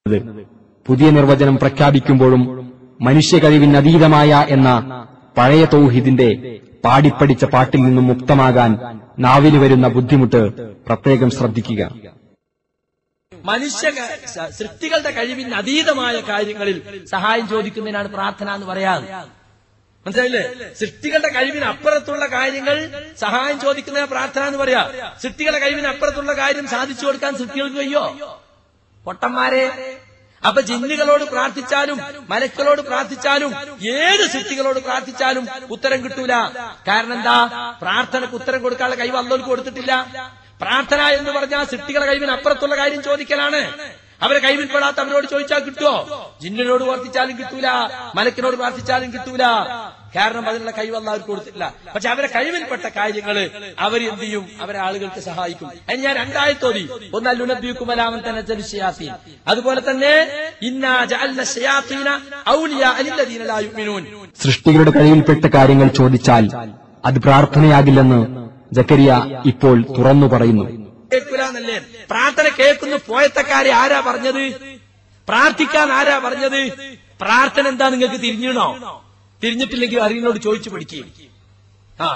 പുതിയ നിർവചനം പ്രഖ്യാപിക്കുമ്പോഴും മനുഷ്യ കഴിവിന് അതീതമായ എന്ന പഴയ തൗഹീദിന്റെ പാടിപ്പടിച്ച പാട്ടിൽ നിന്നും മുക്തമാകാൻ നാവിന് വരുന്ന ബുദ്ധിമുട്ട് പ്രത്യേകം ശ്രദ്ധിക്കുക മനുഷ്യ ക- സ- സൃഷ്ടികളുടെ കഴിവിന് അതീതമായ കാര്യങ്ങളിൽ സഹായം ചോദിക്കുന്നതിനാണ് പ്രാർത്ഥന എന്ന് പറയാറ് മനസ്സിലായില്ലേ സൃഷ്ടികളുടെ കഴിവിന് അപ്പുറത്തുള്ള കാര്യങ്ങൾ സഹായം ചോദിക്കുന്ന പ്രാർത്ഥന എന്ന് പറയാ സൃഷ്ടികളുടെ കഴിവിന് അപ്പുറത്തുള്ള കാര്യം സാധിച്ചു കൊടുക്കാൻ സൃഷ്ടികൾക്ക് കഴിയോ പൊട്ടന്മാരെ അപ്പൊ ജിന്നുകളോട് പ്രാർത്ഥിച്ചാലും മലക്കളോട് പ്രാർത്ഥിച്ചാലും ഏത് സൃഷ്ടികളോട് പ്രാർത്ഥിച്ചാലും ഉത്തരം കിട്ടൂല കാരണം എന്താ പ്രാർത്ഥനക്ക് ഉത്തരം കൊടുക്കാനുള്ള കഴിവ് അള്ളോർക്ക് കൊടുത്തിട്ടില്ല പ്രാർത്ഥന എന്ന് പറഞ്ഞാൽ സൃഷ്ടികളുടെ കഴിവിന് അപ്പുറത്തുള്ള കാര്യം ചോദിക്കലാണ് അവരെ കൈവിൽപ്പെടാത്ത അവരോട് ചോദിച്ചാൽ കിട്ടുമോ ജിന്നിനോട് പ്രാർത്ഥിച്ചാലും കിട്ടൂല മലക്കിനോട് പ്രാർത്ഥിച്ചാലും കിട്ടൂല കാരണം അതിനുള്ള കഴിവ് അല്ല അവർക്ക് കൊടുത്തിട്ടില്ല പക്ഷെ അവരെ കഴിവിൽപ്പെട്ട കാര്യങ്ങൾ അവർ എന്ത് ചെയ്യും അവരെ ആളുകൾക്ക് സഹായിക്കും അതിന് ഞാൻ രണ്ടായത്തോതി ഒന്നല്ലുനബിക്കുമലാമൻ തന്നെ ജനുഷ്യാസീൻ അതുപോലെ തന്നെ ഇന്നാ ജഅൽന ശയാത്തീന ഔലിയ അലില്ലദീന ലാ യുഅ്മിനൂൻ സൃഷ്ടികളുടെ കഴിവിൽപ്പെട്ട കാര്യങ്ങൾ ചോദിച്ചാൽ അത് പ്രാർത്ഥനയാകില്ലെന്ന് ജക്കരിയ ഇപ്പോൾ തുറന്നു പറയുന്നു കേൾക്കൂലെന്നല്ലേ പ്രാർത്ഥന കേൾക്കുന്നു പോയത്തക്കാരെ ആരാ പറഞ്ഞത് പ്രാർത്ഥിക്കാൻ ആരാ പറഞ്ഞത് പ്രാർത്ഥന എന്താ നിങ്ങൾക്ക് തിരിഞ്ഞിടണോ തിരിഞ്ഞിട്ടില്ലെങ്കിൽ അറിയുന്നോട് ചോദിച്ചു പഠിക്കുകയും ആ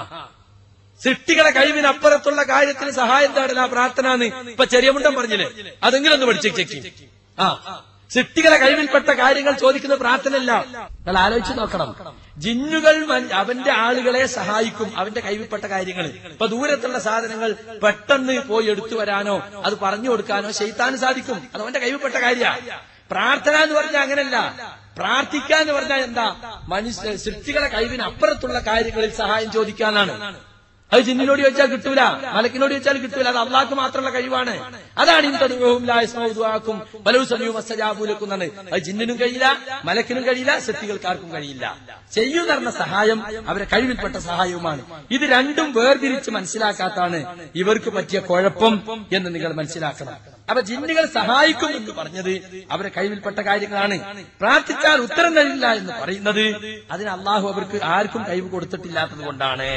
സൃഷ്ടികളെ കഴിവിനപ്പുറത്തുള്ള കാര്യത്തിന് സഹായം തേടല പ്രാർത്ഥന എന്ന് ഇപ്പൊ ചെറിയ മുണ്ടം പറഞ്ഞില്ലേ അതെങ്കിലും ഒന്ന് പഠിച്ചു ചെക്ക് ആ സൃഷ്ടികളെ കഴിവിൽപ്പെട്ട കാര്യങ്ങൾ ചോദിക്കുന്ന പ്രാർത്ഥനയല്ല നിങ്ങൾ ആലോചിച്ച് നോക്കണം ജിന്നുകൾ മൻ- അവന്റെ ആളുകളെ സഹായിക്കും അവന്റെ കഴിവിൽപ്പെട്ട കാര്യങ്ങൾ ഇപ്പൊ ദൂരത്തുള്ള സാധനങ്ങൾ പെട്ടെന്ന് പോയി എടുത്തു വരാനോ അത് പറഞ്ഞു കൊടുക്കാനോ ചെയ്താനും സാധിക്കും അത് അവന്റെ കഴിവിൽപ്പെട്ട കാര്യ പ്രാർത്ഥന എന്ന് പറഞ്ഞാൽ അങ്ങനല്ല പ്രാർത്ഥിക്കുക എന്ന് പറഞ്ഞാൽ എന്താ മനുഷ്യ സൃഷ്ടികളെ കഴിവിന് അപ്പുറത്തുള്ള കാര്യങ്ങളിൽ സഹായം ചോദിക്കാനാണ് അത് ജിന്നിനോട് ചോദിച്ചാൽ കിട്ടൂല മലക്കിനോട് ചോദിച്ചാൽ കിട്ടൂല അത് അള്ളാഹ്ക്ക് മാത്രമുള്ള കഴിവാണ് അതാണ് ഇന്തതുവാക്കും പലവും സമയവും മസ്തജാബൂലക്കുന്നാണ് അത് ജിന്നിനും കഴിയില്ല മലക്കിനും കഴിയില്ല സൃഷ്ടികൾക്കാർക്കും കഴിയില്ല ചെയ്യും പറഞ്ഞ സഹായം അവരെ കഴിവിൽപ്പെട്ട സഹായവുമാണ് ഇത് രണ്ടും വേർതിരിച്ച് മനസ്സിലാക്കാത്താണ് ഇവർക്ക് പറ്റിയ കുഴപ്പം എന്ന് നിങ്ങൾ മനസ്സിലാക്കണം അപ്പൊ ജിന്നുകൾ സഹായിക്കും എന്ന് പറഞ്ഞത് അവരെ കഴിവിൽപ്പെട്ട കാര്യങ്ങളാണ് പ്രാർത്ഥിച്ചാൽ ഉത്തരം കഴിയില്ല എന്ന് പറയുന്നത് അതിന് അള്ളാഹു അവർക്ക് ആർക്കും കഴിവ് കൊടുത്തിട്ടില്ലാത്തത് കൊണ്ടാണ്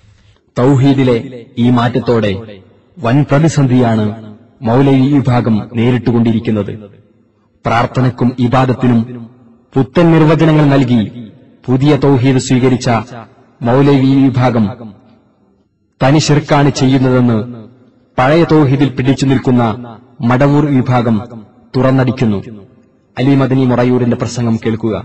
തൗഹീദിലെ ഈ മാറ്റത്തോടെ വൻ പ്രതിസന്ധിയാണ് മൗലവി വിഭാഗം നേരിട്ടുകൊണ്ടിരിക്കുന്നത് പ്രാർത്ഥനയ്ക്കും ഇബാദത്തിനും പുത്തൻ നിർവചനങ്ങൾ നൽകി പുതിയ തൗഹീദ് സ്വീകരിച്ച മൗലവി വിഭാഗം തനി ശിർക്കാണ് ചെയ്യുന്നതെന്ന് പഴയ തൗഹീദിൽ പിടിച്ചു നിൽക്കുന്ന മടവൂർ വിഭാഗം തുറന്നടിക്കുന്നു അലി മദനി മൊറയൂരിന്റെ പ്രസംഗം കേൾക്കുക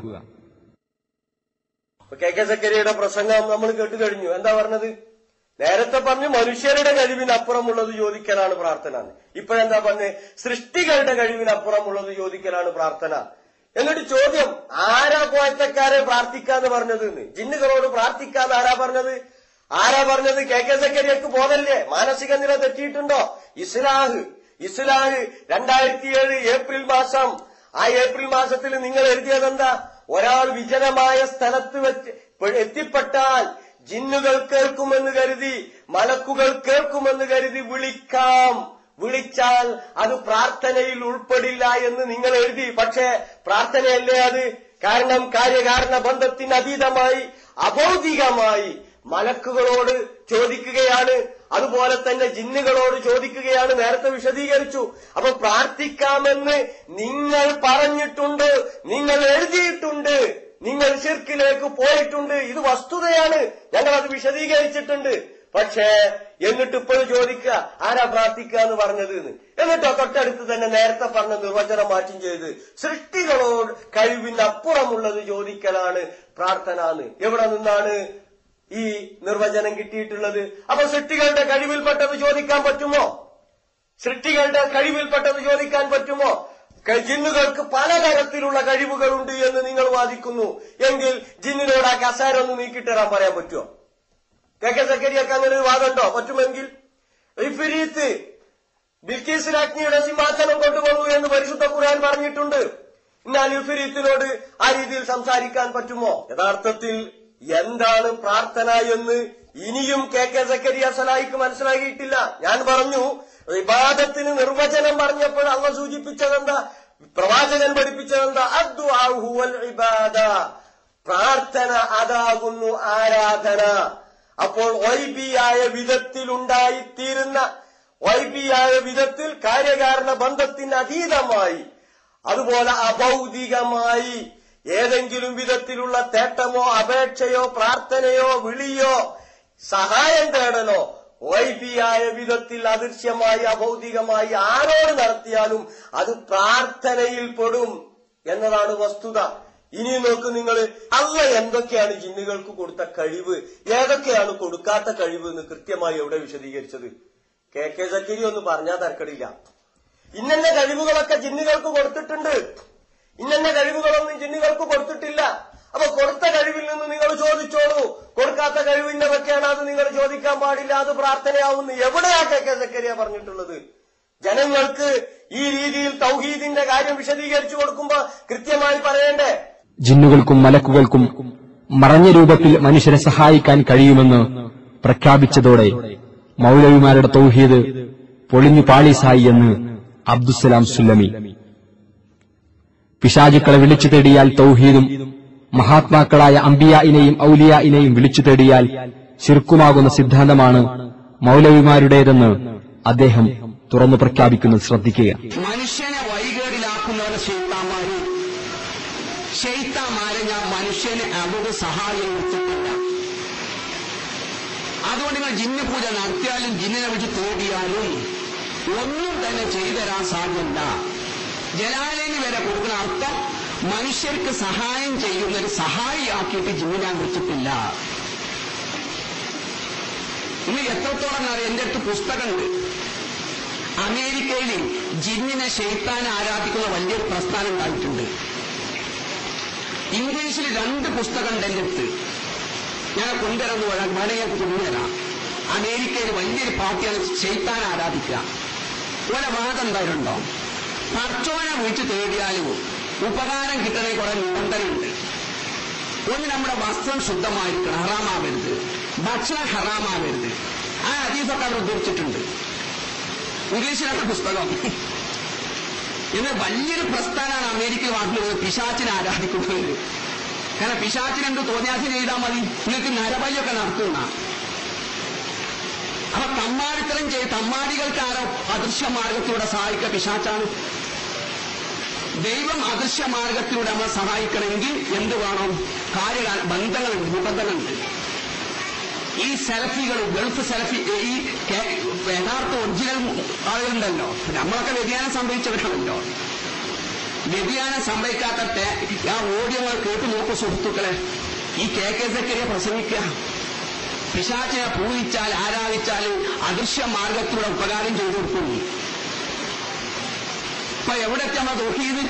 കെ കെ സക്കരിയുടെ പ്രസംഗം നമ്മൾ കേട്ടു കഴിഞ്ഞു എന്താ പറഞ്ഞത് നേരത്തെ പറഞ്ഞു മനുഷ്യരുടെ കഴിവിനപ്പുറമുള്ളത് ചോദിക്കലാണ് പ്രാർത്ഥന ഇപ്പോഴെന്താ പറഞ്ഞത് സൃഷ്ടികളുടെ കഴിവിനപ്പുറമുള്ളത് ചോദിക്കലാണ് പ്രാർത്ഥന എന്നിട്ട് ചോദ്യം ആരാ പോയത്തക്കാരെ പ്രാർത്ഥിക്കാന്ന് പറഞ്ഞത് എന്ന് ജിന്നുകളോട് പ്രാർത്ഥിക്കാന്ന് ആരാ പറഞ്ഞത് ആരാ പറഞ്ഞത് കെ കെ സക്കരിയക്ക് ബോധല്ലേ മാനസിക നില തെറ്റിയിട്ടുണ്ടോ ഇസ്ലാഹ് ഇസ്ലാഹ് രണ്ടായിരത്തി ഏഴ് ഏപ്രിൽ മാസം ആ ഏപ്രിൽ മാസത്തിൽ നിങ്ങൾ എഴുതിയതെന്താ ഒരാൾ വിജനമായ സ്ഥലത്ത് വെച്ച് പെ- എത്തിപ്പെട്ടാൽ ജിന്നുകൾ കേൾക്കുമെന്ന് കരുതി മലക്കുകൾ കേൾക്കുമെന്ന് കരുതി വിളിക്കാം വിളിച്ചാൽ അത് പ്രാർത്ഥനയിൽ ഉൾപ്പെടില്ല എന്ന് നിങ്ങൾ എഴുതി പക്ഷേ പ്രാർത്ഥനയല്ലേ അത് കാരണം കാര്യകാരണ ബന്ധത്തിന് അതീതമായി അഭൗതികമായി മലക്കുകളോട് ചോദിക്കുകയാണ് അതുപോലെ തന്നെ ജിന്നുകളോട് ചോദിക്കുകയാണ് നേരത്തെ വിശദീകരിച്ചു അപ്പൊ പ്രാർത്ഥിക്കാമെന്ന് നിങ്ങൾ പറഞ്ഞിട്ടുണ്ട് നിങ്ങൾ എഴുതിയിട്ടുണ്ട് നിങ്ങൾ ശിർക്കിലേക്ക് പോയിട്ടുണ്ട് ഇത് വസ്തുതയാണ് ഞങ്ങൾ അത് വിശദീകരിച്ചിട്ടുണ്ട് പക്ഷേ എന്നിട്ട് ഇപ്പോൾ ചോദിക്കുക ആരാ പ്രാർത്ഥിക്കുക എന്ന് പറഞ്ഞത് എന്ന് എന്നിട്ടോ തൊട്ടടുത്ത് തന്നെ നേരത്തെ പറഞ്ഞ നിർവചനം മാറ്റം ചെയ്ത് സൃഷ്ടികളോട് കഴിവിനപ്പുറമുള്ളത് ചോദിക്കലാണ് പ്രാർത്ഥന എന്ന് എവിടെ നിന്നാണ് ഈ നിർവചനം കിട്ടിയിട്ടുള്ളത് അപ്പൊ സൃഷ്ടികളുടെ കഴിവിൽപ്പെട്ടത് ചോദിക്കാൻ പറ്റുമോ സൃഷ്ടികളുടെ കഴിവിൽപ്പെട്ടത് ചോദിക്കാൻ പറ്റുമോ ക- ജിന്നുകൾക്ക് പലതരത്തിലുള്ള കഴിവുകളുണ്ട് എന്ന് നിങ്ങൾ വാദിക്കുന്നു എങ്കിൽ ജിന്നിനോട് ആ കസാര ഒന്ന് നീക്കിത്തരാൻ പറയാൻ പറ്റുമോ കെ കെ സക്കരിയൊക്കെ അങ്ങനെ ഒരു വാദമുണ്ടോ പറ്റുമെങ്കിൽ ഇഫിരീത്ത് ബിൽക്കീസ് രാജ്ഞിയുടെ സിംഹാസനം കൊണ്ടുപോകൂ എന്ന് പരിശുദ്ധ ഖുർആൻ പറഞ്ഞിട്ടുണ്ട് എന്നാൽ ഇഫിരീത്തിനോട് ആ രീതിയിൽ സംസാരിക്കാൻ പറ്റുമോ യഥാർത്ഥത്തിൽ എന്താണ് പ്രാർത്ഥന എന്ന് ഇനിയും കെ കെ സക്കരിയ സലായിക്ക് മനസ്സിലാക്കിയിട്ടില്ല ഞാൻ പറഞ്ഞു വിവാദത്തിന് നിർവചനം പറഞ്ഞപ്പോൾ അള്ള സൂചിപ്പിച്ചതെന്താ പ്രവാചകൻ പഠിപ്പിച്ചതെന്താ അദ്വാഹുവൽ ഇബാദ പ്രാർത്ഥന അതാകുന്നു ആരാധന അപ്പോൾ വൈബിയായ വിധത്തിലുണ്ടായിത്തീരുന്ന വൈബിയായ വിധത്തിൽ കാര്യകാരണ ബന്ധത്തിന് അതീതമായി അതുപോലെ അഭൗതികമായി ഏതെങ്കിലും വിധത്തിലുള്ള തേട്ടമോ അപേക്ഷയോ പ്രാർത്ഥനയോ വിളിയോ സഹായം തേടലോ വൈബിയായ വിധത്തിൽ അദൃശ്യമായി അഭൗതികമായി ആരോട് നടത്തിയാലും അത് പ്രാർത്ഥനയിൽ പെടും എന്നതാണ് വസ്തുത ഇനി നോക്ക് നിങ്ങൾ അല്ല എന്തൊക്കെയാണ് ജിന്നുകൾക്ക് കൊടുത്ത കഴിവ് ഏതൊക്കെയാണ് കൊടുക്കാത്ത കഴിവ് എന്ന് കൃത്യമായി എവിടെ വിശദീകരിച്ചത് കെ കെ സക്കീരി ഒന്ന് പറഞ്ഞാൽ തരക്കടില്ല ഇന്നെ കഴിവുകളൊക്കെ ജിന്നുകൾക്ക് കൊടുത്തിട്ടുണ്ട് ഇന്നെ കഴിവുകളൊന്നും ജിന്നുകൾക്ക് കൊടുത്തിട്ടില്ല അപ്പൊ കൊടുത്ത കഴിവിൽ നിന്ന് നിങ്ങൾ ചോദിച്ചോളൂ കൊടുക്കാത്ത കഴിവിന്റെതൊക്കെയാണ് അത് നിങ്ങൾ ചോദിക്കാൻ പാടില്ല അത് പ്രാർത്ഥനയാവുന്നു എവിടെയാ കെ കെ സക്കരിയ പറഞ്ഞിട്ടുള്ളത് ജനങ്ങൾക്ക് ഈ രീതിയിൽ തൗഹീദിന്റെ കാര്യം വിശദീകരിച്ചു കൊടുക്കുമ്പോ കൃത്യമായി പറയണ്ടേ ജിന്നുകൾക്കും മലക്കുകൾക്കും മറഞ്ഞ രൂപത്തിൽ മനുഷ്യരെ സഹായിക്കാൻ കഴിയുമെന്ന് പ്രഖ്യാപിച്ചതോടെ മൗലവിമാരുടെ തൗഹീദ് പൊളിഞ്ഞു പാളീസായി എന്ന് അബ്ദുസലാം സുല്ലമി പിശാചുക്കളെ വിളിച്ചു തേടിയാൽ തൗഹീദും മഹാത്മാക്കളായ അംബിയായിനെയും ഔലിയായിനെയും വിളിച്ചു തേടിയാൽ ശിർക്കുമാകുന്ന സിദ്ധാന്തമാണ് മൗലവിമാരുടേതെന്ന് അദ്ദേഹം തുറന്നു പ്രഖ്യാപിക്കുന്നത് ശ്രദ്ധിക്കുക മനുഷ്യനെ വൈകേടിലാക്കുന്നവരെ ഷെയ്ത്താന്മാര് ഷെയ്ത്താന്മാരെ ഞാൻ മനുഷ്യന് അവരുടെ സഹായം കൊടുത്തിട്ടില്ല അതുകൊണ്ട് നിങ്ങൾ ജിന്ന് പൂജ നടത്തിയാലും ജിന്നിനെ വിളിച്ച് തേടിയാലും ഒന്നും തന്നെ ചെയ്തു തരാൻ സാധ്യല്ല ജലാലിന് വരെ കൊടുക്കുന്ന അർത്ഥം മനുഷ്യർക്ക് സഹായം ചെയ്യുന്ന ഒരു സഹായിയാക്കിയിട്ട് ജിന്നിനെ വിളിച്ചിട്ടില്ല ഇന്ന് എത്രത്തോളം അറിയാം എന്റെ അടുത്ത് പുസ്തകമുണ്ട് അമേരിക്കയിൽ ജിന്നിനെ ഷെയ്ത്താനെ ആരാധിക്കുന്ന വലിയൊരു പ്രസ്ഥാനം ഉണ്ടായിട്ടുണ്ട് ഇംഗ്ലീഷിൽ രണ്ട് പുസ്തകമുണ്ട് എന്റെ അടുത്ത് ഞാൻ കൊണ്ടുവരാന്ന് പറയാൻ വേണമെങ്കിൽ കൊണ്ടുവരാം അമേരിക്കയിൽ വലിയൊരു പാർട്ടിയാണ് ഷെയ്ത്താൻ ആരാധിക്കുക ഓരോ വാദം എന്തായാലുണ്ടോ പർച്ചോനെ വിളിച്ച് തേടിയാലും ഉപകാരം കിട്ടണേ കുറെ നിബന്ധനയുണ്ട് ഒന്ന് നമ്മുടെ വസ്ത്രം ശുദ്ധമായിരിക്കണം ഹറാമാവരുത് ഭക്ഷണം ഹറാമാവരുത് ആ അതീതൊക്കെ അവർ ഉദ്ധരിച്ചിട്ടുണ്ട് ഇംഗ്ലീഷിലാണ് പുസ്തകം ഇന്ന് വലിയൊരു പ്രസ്ഥാനമാണ് അമേരിക്കയിൽ വാട്ടിലുള്ളത് പിശാച്ചിനെ ആരാധിക്കുന്നത് കാരണം പിശാച്ചിന് എന്ത് തോന്നിയാസിന് ചെയ്താൽ മതി നിങ്ങൾക്ക് നരബലിയൊക്കെ നടത്തുന്ന അപ്പൊ തമ്മാടിത്തരം ചെയ്ത് തമ്മാടികൾക്ക് ആരോ അദൃശ്യ മാർഗത്തിലൂടെ സഹായിക്കുക പിശാച്ചാണ് ദൈവം അദൃശ്യ മാർഗത്തിലൂടെ നമ്മളെ സഹായിക്കണമെങ്കിൽ എന്ത് വേണം കാര്യകാല ബന്ധങ്ങളുണ്ട് നിബന്ധനയുണ്ട് ഈ സെൽഫികൾ ഗൾഫ് സെൽഫി ഈ കേ- യഥാർത്ഥ ഒറിജിനൽ ആളുകളുണ്ടല്ലോ നമ്മളൊക്കെ വ്യതിയാനം സംഭവിച്ചവരാണല്ലോ വ്യതിയാനം സംഭവിക്കാത്ത ടേ- ആ ഓഡിയോകൾ കേട്ടു നോക്കൂ സുഹൃത്തുക്കളെ ഈ കെ കെ സക്കരിയെ പ്രസംഗിക്കുക പിശാചിനെ പൂജിച്ചാൽ ആരാധിച്ചാൽ അദൃശ്യ മാർഗത്തിലൂടെ ഉപകാരം ചെയ്തു കൊടുക്കുന്നു ഇപ്പൊ എവിടൊക്കെ നമ്മൾ തോക്കിയത്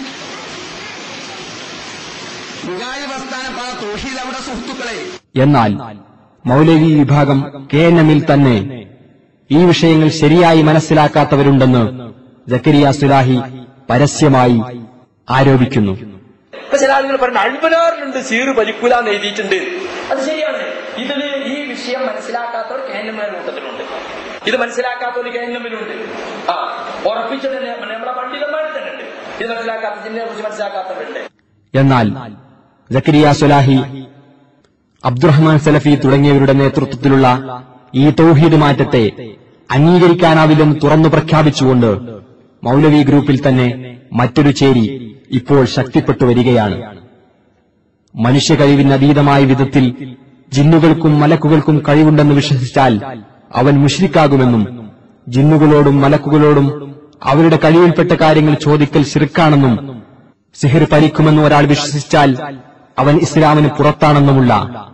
മുഗാരി പ്രസ്ഥാനം പല തോഷിയത് അവിടെ സുഹൃത്തുക്കളെ എന്നാൽ മൗലവി വിഭാഗം കെ എൻ എമ്മിൽ തന്നെ ഈ വിഷയങ്ങൾ ശരിയായി മനസ്സിലാക്കാത്തവരുണ്ടെന്ന് ജക്കരിയ സുലാഹി പരസ്യമായി ആരോപിക്കുന്നു ഇപ്പൊ ചില ആളുകൾ പറയുന്നത് അഴുപനാറിലുണ്ട് സീറ് വലിക്കൂല എന്ന് എഴുതിയിട്ടുണ്ട് അത് ശരിയാണ് ഇതില് ഈ വിഷയം മനസ്സിലാക്കാത്തവർ കേന്ദ്രമായ കൂട്ടത്തിലുണ്ട് ഇത് മനസ്സിലാക്കാത്തവർ കേന്ദ്രമിലുണ്ട് ആ ഉറപ്പിച്ചത് തന്നെ നമ്മളെ പണ്ഡിതന്മാരിൽ തന്നെ ഉണ്ട് ഇത് മനസ്സിലാക്കാത്ത ജില്ലയെ കുറിച്ച് മനസ്സിലാക്കാത്തവരുണ്ട് എന്നാൽ ജക്കരിയ സുലാഹി അബ്ദുറഹ്മാൻ സലഫി തുടങ്ങിയവരുടെ നേതൃത്വത്തിലുള്ള ഈ തൗഹീദ് മാറ്റത്തെ അംഗീകരിക്കാനാവില്ലെന്ന് തുറന്നു പ്രഖ്യാപിച്ചുകൊണ്ട് മൗലവി ഗ്രൂപ്പിൽ തന്നെ മറ്റൊരു ചേരി ഇപ്പോൾ ശക്തിപ്പെട്ടു വരികയാണ് മനുഷ്യ കഴിവിന് അതീതമായ വിധത്തിൽ ജിന്നുകൾക്കും മലക്കുകൾക്കും കഴിവുണ്ടെന്ന് വിശ്വസിച്ചാൽ അവൻ മുഷ്രിക്കാകുമെന്നും ജിന്നുകളോടും മലക്കുകളോടും അവരുടെ കഴിവിൽപ്പെട്ട കാര്യങ്ങൾ ചോദിക്കൽ ശിർക്കാണെന്നും സിഹിർ പരിക്കുമെന്ന് ഒരാൾ വിശ്വസിച്ചാൽ അവൻ ഇസ്ലാമിന് പുറത്താണെന്നുമുള്ള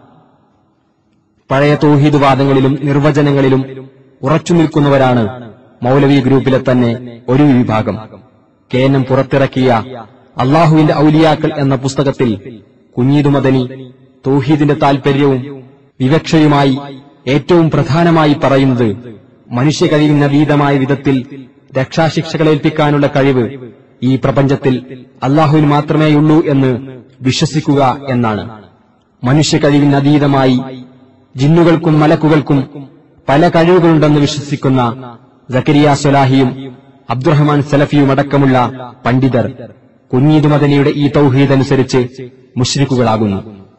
പഴയ തൗഹീദ് വാദങ്ങളിലും നിർവചനങ്ങളിലും ഉറച്ചു നിൽക്കുന്നവരാണ് മൗലവി ഗ്രൂപ്പിലെ തന്നെ ഒരു വിഭാഗം കേനം പുറത്തിറക്കിയ അള്ളാഹുവിന്റെ ഔലിയാക്കൾ എന്ന പുസ്തകത്തിൽ കുഞ്ഞീദ് മദനി തൗഹീദിന്റെ താൽപര്യവും വിവക്ഷയുമായി ഏറ്റവും പ്രധാനമായി പറയുന്നത് മനുഷ്യ കഴിവിനതീതമായ വിധത്തിൽ രക്ഷാശിക്ഷകളേൽപ്പിക്കാനുള്ള കഴിവ് ഈ പ്രപഞ്ചത്തിൽ അള്ളാഹുവിന് മാത്രമേയുള്ളൂ എന്ന് വിശ്വസിക്കുക എന്നാണ് മനുഷ്യ കഴിവിനതീതമായി ജിന്നുകൾക്കും മലക്കുകൾക്കും പല കഴിവുകളുണ്ടെന്ന് വിശ്വസിക്കുന്ന സക്കരിയ സൊലാഹിയും അബ്ദുറഹ്മാൻ സലഫിയും അടക്കമുള്ള പണ്ഡിതർ കുഞ്ഞീദ് മദനിയുടെ ഈ തൗഹീദ് അനുസരിച്ച് മുഷ്രിക്കുകളാകുന്നു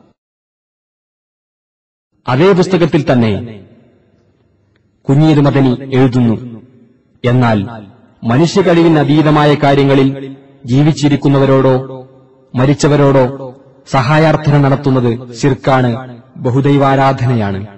അതേ പുസ്തകത്തിൽ തന്നെ കുഞ്ഞീദ് മദനി എഴുതുന്നു എന്നാൽ മനുഷ്യ കഴിവിന് അതീതമായ കാര്യങ്ങളിൽ ജീവിച്ചിരിക്കുന്നവരോടോ മരിച്ചവരോടോ സഹായാർത്ഥന നടത്തുന്നത് ശിർക്കാണ് ബഹുദൈവാരാധനയാണ്